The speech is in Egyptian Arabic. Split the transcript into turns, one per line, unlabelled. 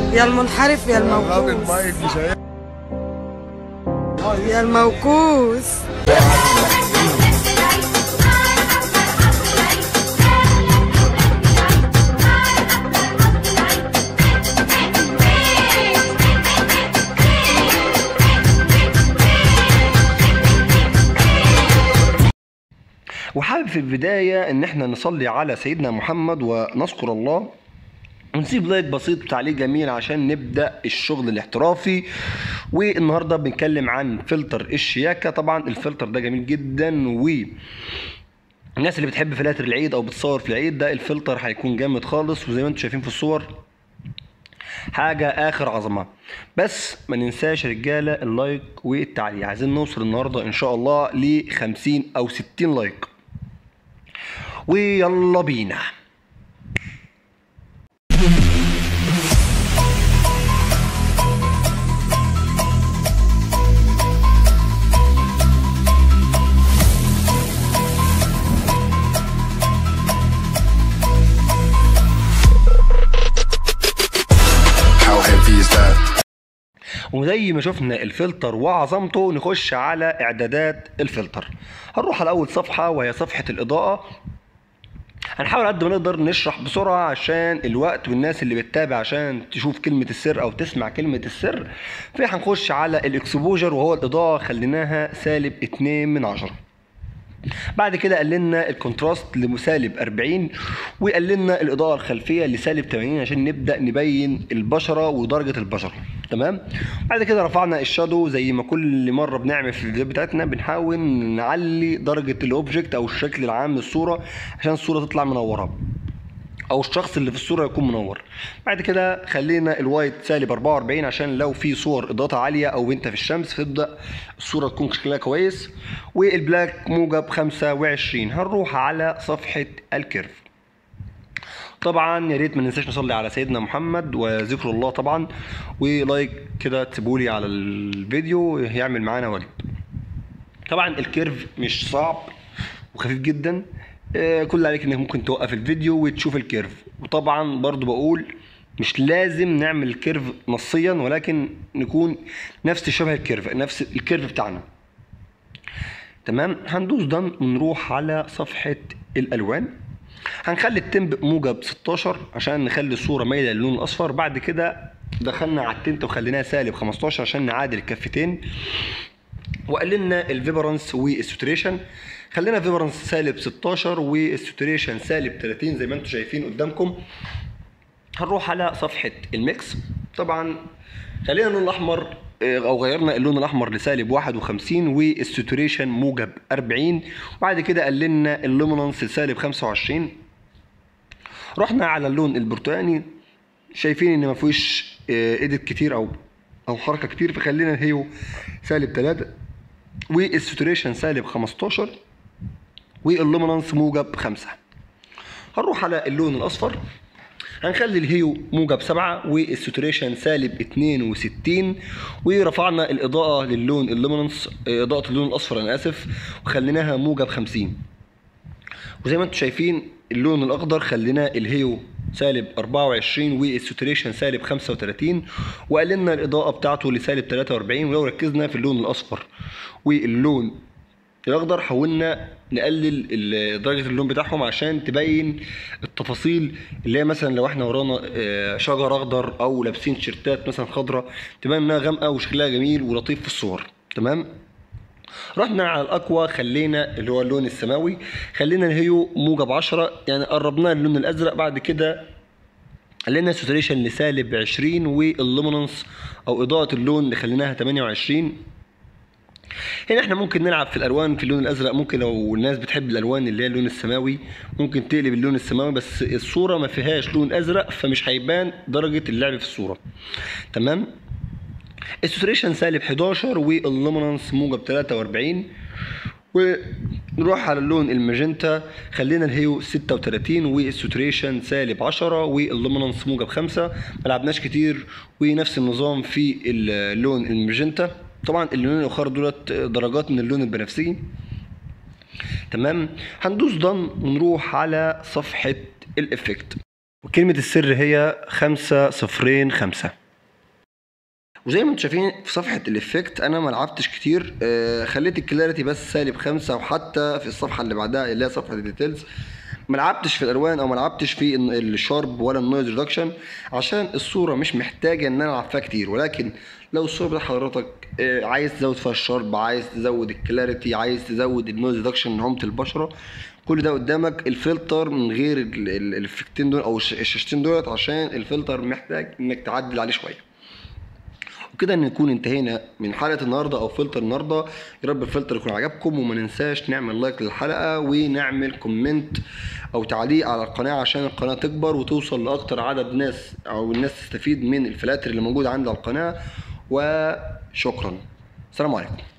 يا المنحرف يا
الراجل
الموكوس
مايك مش هي
يا الموكوس
وحابب في البداية إن إحنا نصلي على سيدنا محمد ونذكر الله ونسيب لايك بسيط وتعليق جميل عشان نبدأ الشغل الاحترافي والنهاردة بنتكلم عن فلتر الشياكة طبعا الفلتر ده جميل جدا و الناس اللي بتحب فلاتر العيد او بتصور في العيد ده الفلتر هيكون جامد خالص وزي ما انتم شايفين في الصور حاجة آخر عظمة بس ما ننساش رجالة اللايك والتعليق عايزين نوصل النهاردة إن شاء الله ل 50 أو 60 لايك ويلا بينا
How heavy is that?
وزي ما شفنا الفلتر وعظمته نخش على اعدادات الفلتر هنروح على اول صفحه وهي صفحه الاضاءه هنحاول قد ما نقدر نشرح بسرعه عشان الوقت والناس اللي بتتابع عشان تشوف كلمه السر او تسمع كلمه السر فهنخش على الاكسبوجر وهو الاضاءه خليناها سالب 2 من 10 بعد كده قللنا الكونتراست لسالب 40 وقللنا الاضاءه الخلفيه لسالب 80 عشان نبدا نبين البشره ودرجه البشره تمام بعد كده رفعنا الشادو زي ما كل مره بنعمل في الفيديوهات بتاعتنا بنحاول نعلي درجه الاوبجكت او الشكل العام للصوره عشان الصوره تطلع منوره او الشخص اللي في الصوره يكون منور بعد كده خلينا الوايت سالب 44 عشان لو في صور اضاءتها عاليه او انت في الشمس فتبدا الصوره تكون شكلها كويس والبلاك موجب 25 هنروح على صفحه الكيرف طبعا يا ريت ما ننساش نصلي على سيدنا محمد وذكر الله طبعا ولايك كده تسيبولي على الفيديو هيعمل معانا واجب طبعا الكيرف مش صعب وخفيف جدا آه، كل اللي عليك انك ممكن توقف الفيديو وتشوف الكيرف وطبعا برضو بقول مش لازم نعمل الكيرف نصيا ولكن نكون نفس شبه الكيرف نفس الكيرف بتاعنا تمام هندوس دن ونروح على صفحة الألوان هنخلي التمب موجب 16 عشان نخلي الصورة مايلة للون الأصفر بعد كده دخلنا على التنت وخليناها سالب 15 عشان نعادل الكفتين وقللنا الفيبرنس والساتوريشن خلينا فيبرنس سالب 16 والساتوريشن سالب 30 زي ما انتم شايفين قدامكم هنروح على صفحة الميكس طبعا خلينا اللون الأحمر اه، أو غيرنا اللون الأحمر لسالب 51 والساتوريشن موجب 40 وبعد كده قللنا اللومينانس لسالب 25 رحنا على اللون البرتقاني شايفين ان مفيش ايديت كتير او او حركه كتير فخلينا الهيو سالب 3 والساتوريشن سالب 15 واللومينانس موجب 5 هنروح على اللون الاصفر هنخلي الهيو موجب 7 والساتوريشن سالب 62 ورفعنا الاضاءه للون اللومينانس اضاءه اللون الاصفر انا اسف وخليناها موجب 50 وزي ما انتم شايفين اللون الاخضر خليناه الهيو سالب 24 والساتوريشن سالب 35 وقللنا الاضاءه بتاعته لسالب 43 ولو ركزنا في اللون الاصفر واللون الاخضر حاولنا نقلل ال- درجه اللون بتاعهم عشان تبين التفاصيل اللي هي مثلا لو احنا ورانا آه، شجر اخضر او لابسين تيشيرتات مثلا خضراء تبان انها غامقه وشكلها جميل ولطيف في الصور تمام رحنا على الاقوى خلينا اللي هو اللون السماوي خلينا الهيو موجب 10 يعني قربناه للون الازرق بعد كده خلينا الساتوريشن لسالب 20 واللومينانس او اضاءه اللون اللي خليناها 28 هنا احنا ممكن نلعب في الالوان في اللون الازرق ممكن لو الناس بتحب الالوان اللي هي اللون السماوي ممكن تقلب اللون السماوي بس الصوره ما فيهاش لون ازرق فمش هيبان درجه اللعب في الصوره تمام الساتوريشن سالب 11 واللومينانس موجب 43 ونروح على اللون الماجنتا خلينا الهيو 36 والساتوريشن سالب 10 واللومينانس موجب 5 ما لعبناش كتير ونفس النظام في اللون الماجنتا طبعا اللونين الاخر دولت درجات من اللون البنفسجي تمام هندوس دن ونروح على صفحه الافكت وكلمة السر هي خمسة صفرين خمسة وزي ما انتم شايفين في صفحة الافكت انا ما لعبتش كتير آه خليت الكلاريتي بس سالب خمسة وحتى في الصفحة اللي بعدها اللي هي صفحة الديتيلز ما لعبتش في الالوان او ما لعبتش في الن- الشارب ولا النويز ريدكشن عشان الصورة مش محتاجة ان انا العب فيها كتير ولكن لو الصورة بتاع حضرتك آه عايز تزود فيها الشارب عايز تزود الكلاريتي عايز تزود النويز ريدكشن نعومة البشرة كل ده قدامك الفلتر من غير ال- ال- الافكتين دول او الش- الشاشتين دولت عشان الفلتر محتاج انك تعدل عليه شويه وكده نكون انتهينا من حلقه النهارده او فلتر النهارده يا رب الفلتر يكون عجبكم وما ننساش نعمل لايك للحلقه ونعمل كومنت او تعليق على القناه عشان القناه تكبر وتوصل لاكتر عدد ناس او الناس تستفيد من الفلاتر اللي موجوده عندي على القناه وشكرا السلام عليكم